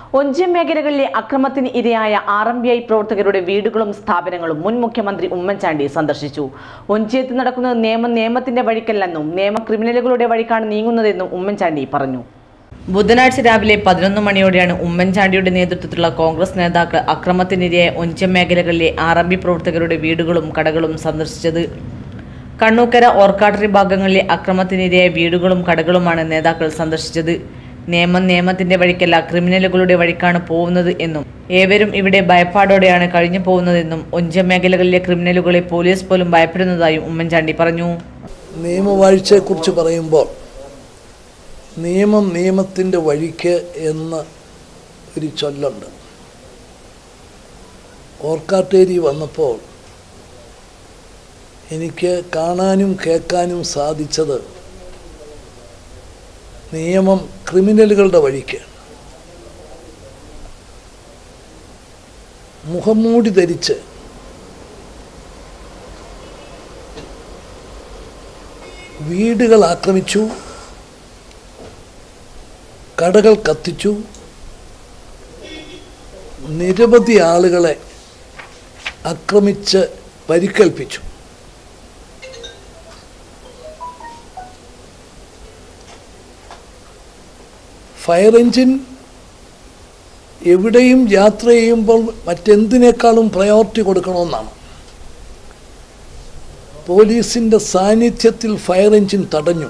ഒഞ്ചിയം മേഖലകളിലെ അക്രമത്തിന് ഇരയായ ആർ എം ബി ഐ പ്രവർത്തകരുടെ വീടുകളും സ്ഥാപനങ്ങളും മുൻ മുഖ്യമന്ത്രി ഉമ്മൻചാണ്ടി സന്ദർശിച്ചു ഒഞ്ചിയത്ത് നടക്കുന്നത് നിയമം നിയമത്തിന്റെ വഴിക്കല്ലെന്നും നിയമ ക്രിമിനലുകളുടെ വഴിക്കാണ് നീങ്ങുന്നതെന്നും ഉമ്മൻചാണ്ടി പറഞ്ഞു ബുധനാഴ്ച രാവിലെ പതിനൊന്ന് മണിയോടെയാണ് ഉമ്മൻചാണ്ടിയുടെ നേതൃത്വത്തിലുള്ള കോൺഗ്രസ് നേതാക്കൾ അക്രമത്തിനിരയായ ഒഞ്ചിയം മേഖലകളിലെ ആർ എം ബി പ്രവർത്തകരുടെ വീടുകളും കടകളും സന്ദർശിച്ചത് കണ്ണൂക്കര ഓർക്കാട്ടറി ഭാഗങ്ങളിലെ അക്രമത്തിനിരയായ വീടുകളും കടകളുമാണ് നേതാക്കൾ സന്ദർശിച്ചത് നിയമം നിയമത്തിന്റെ വഴിക്കല്ല ക്രിമിനലുകളുടെ വഴിക്കാണ് പോകുന്നത് എന്നും ഏവരും ഇവിടെ ഭയപ്പാടോടെയാണ് കഴിഞ്ഞു പോകുന്നതെന്നും ഒഞ്ച മേഖലകളിലെ ക്രിമിനലുകളെ പോലീസ് പോലും ഭയപ്പെടുന്നതായും ഉമ്മൻചാണ്ടി പറഞ്ഞു നിയമവാഴ്ചയെക്കുറിച്ച് പറയുമ്പോൾ നിയമം നിയമത്തിൻ്റെ വഴിക്ക് എന്ന് ഒരു ചൊല്ലുണ്ട് ഓർക്കാട്ടേരി വന്നപ്പോൾ എനിക്ക് കാണാനും കേൾക്കാനും സാധിച്ചത് നിയമം ക്രിമിനലുകളുടെ വഴിക്ക് മുഖംമൂടി ധരിച്ച് വീടുകൾ ആക്രമിച്ചു കടകൾ കത്തിച്ചു നിരവധി ആളുകളെ ആക്രമിച്ച് പരിക്കേൽപ്പിച്ചു ഫയർ എഞ്ചിൻ എവിടെയും യാത്ര ചെയ്യുമ്പോൾ മറ്റെന്തിനേക്കാളും പ്രയോറിറ്റി കൊടുക്കണമെന്നാണ് പോലീസിൻ്റെ സാന്നിധ്യത്തിൽ ഫയർ എഞ്ചിൻ തടഞ്ഞു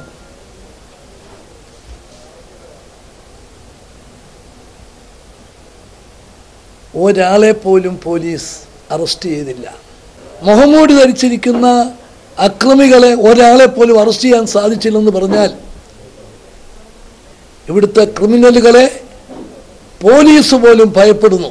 ഒരാളെ പോലും പോലീസ് അറസ്റ്റ് ചെയ്തില്ല മുഹമ്മൂടി ധരിച്ചിരിക്കുന്ന അക്രമികളെ ഒരാളെ പോലും അറസ്റ്റ് ചെയ്യാൻ സാധിച്ചില്ലെന്ന് പറഞ്ഞാൽ ഇവിടുത്തെ ക്രിമിനലുകളെ പോലീസ് പോലും ഭയപ്പെടുന്നു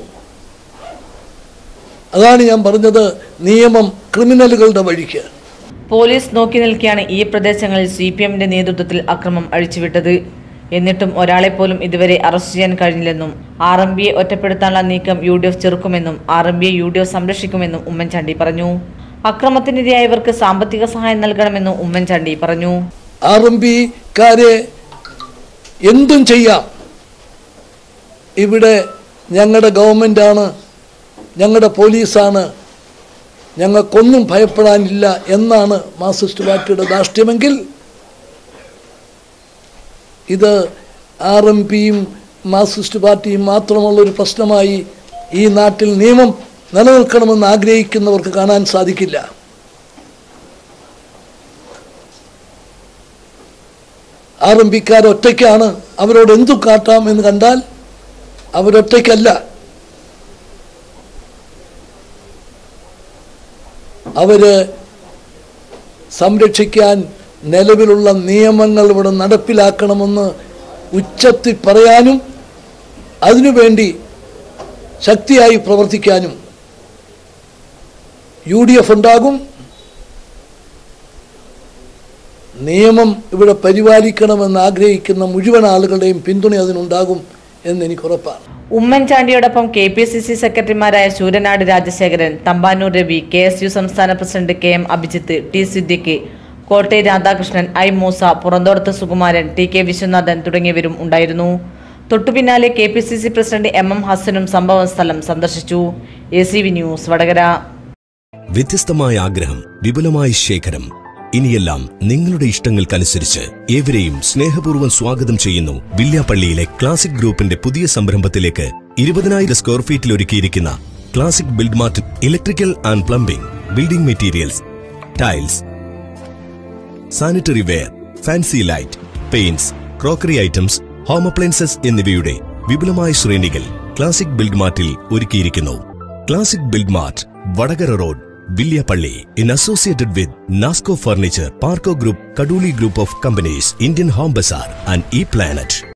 അതാണ് ഞാൻ പറഞ്ഞത് നിയമം ക്രിമിനലുകളുടെ വഴിക്ക് പോലീസ് നോക്കി നിൽക്കെയാണ് ഈ പ്രദേശങ്ങളിൽ സി പി എമ്മിന്റെ നേതൃത്വത്തിൽ അക്രമം അഴിച്ചുവിട്ടത് എന്നിട്ടും ഒരാളെ പോലും ഇതുവരെ അറസ്റ്റ് ചെയ്യാൻ കഴിഞ്ഞില്ലെന്നും ആർ എം ബിയെ ഒറ്റപ്പെടുത്താനുള്ള നീക്കം യു ഡി എഫ് ചെറുക്കുമെന്നും ആർ എം ബിയെ യു ഡി എഫ് സംരക്ഷിക്കുമെന്നും ഉമ്മൻചാണ്ടി പറഞ്ഞു അക്രമത്തിനിരയായവർക്ക് സാമ്പത്തിക സഹായം നൽകണമെന്നും ഉമ്മൻചാണ്ടി പറഞ്ഞു ആർ എം പിക്കാരെ എന്തും ചെയ്യാം ഇവിടെ ഞങ്ങളുടെ ഗവൺമെൻറ്റാണ് ഞങ്ങളുടെ പോലീസാണ് ഞങ്ങൾക്കൊന്നും ഭയപ്പെടാനില്ല എന്നാണ് മാർക്സിസ്റ്റ് പാർട്ടിയുടെ ധാർഷ്ട്യമെങ്കിൽ ഇത് ആർ എം പിയും മാർക്സിസ്റ്റ് പാർട്ടിയും മാത്രമുള്ളൊരു പ്രശ്നമായി ഈ നാട്ടിൽ നിയമം നിലനിൽക്കണമെന്ന് ആഗ്രഹിക്കുന്നവർക്ക് കാണാൻ സാധിക്കില്ല ആർ എം പിക്കാർ ഒറ്റയ്ക്കാണ് അവരോട് എന്തു കാട്ടാം എന്ന് കണ്ടാൽ അവരൊറ്റയ്ക്കല്ല അവര് സംരക്ഷിക്കാൻ നിലവിലുള്ള നിയമങ്ങൾ ഇവിടെ നടപ്പിലാക്കണമെന്ന് ഉച്ചത്തിൽ പറയാനും അതിനുവേണ്ടി ശക്തിയായി പ്രവർത്തിക്കാനും യു ഡി എഫ് ഉണ്ടാകും നിയമം ഇവിടെ പരിപാലിക്കണമെന്ന് ആഗ്രഹിക്കുന്ന മുഴുവൻ ആളുകളുടെയും പിന്തുണ അതിനുണ്ടാകും എന്ന് എനിക്ക് ഉറപ്പാണ് ഉമ്മൻചാണ്ടിയോടൊപ്പം കെ പി സി സി സെക്രട്ടറിമാരായ Sooranad Rajasekharan Thampanoor Ravi K S U സംസ്ഥാന president K M Abhijith T Siddique Kottayam Radhakrishnan I Moosa Purathodath Sukumaran T K Viswanathan തുടങ്ങിയവരും ഉണ്ടായിരുന്നു തൊട്ടുപിന്നാലെ K P C C president M M ഹസനും സംഭവ സ്ഥലം സന്ദർശിച്ചു A C V news Vadakara വ്യത്യസ്തമായ ആഗ്രഹം വിപുലമായ ശേഖരം ഇനിയെല്ലാം നിങ്ങളുടെ ഇഷ്ടങ്ങൾക്കനുസരിച്ച് ഏവരെയും സ്നേഹപൂർവ്വം സ്വാഗതം ചെയ്യുന്നു വില്യാപ്പള്ളിയിലെ ക്ലാസിക് ഗ്രൂപ്പിന്റെ പുതിയ സംരംഭത്തിലേക്ക് ഇരുപതിനായിരം സ്ക്വയർ ഫീറ്റിൽ ഒരുക്കിയിരിക്കുന്ന Classic Build Mart electrical and plumbing building materials tiles sanitary ware fancy light paints crockery items home appliances എന്നിവയുടെ വിപുലമായ ശ്രേണികൾ ക്ലാസിക് ബിൽഡ് മാർട്ടിൽ ഒരുക്കിയിരിക്കുന്നു Classic Build Mart Vadakara road Villiappally in associated with Nasco furniture Parco group Kaduli group of companies Indian Home Bazaar and e planet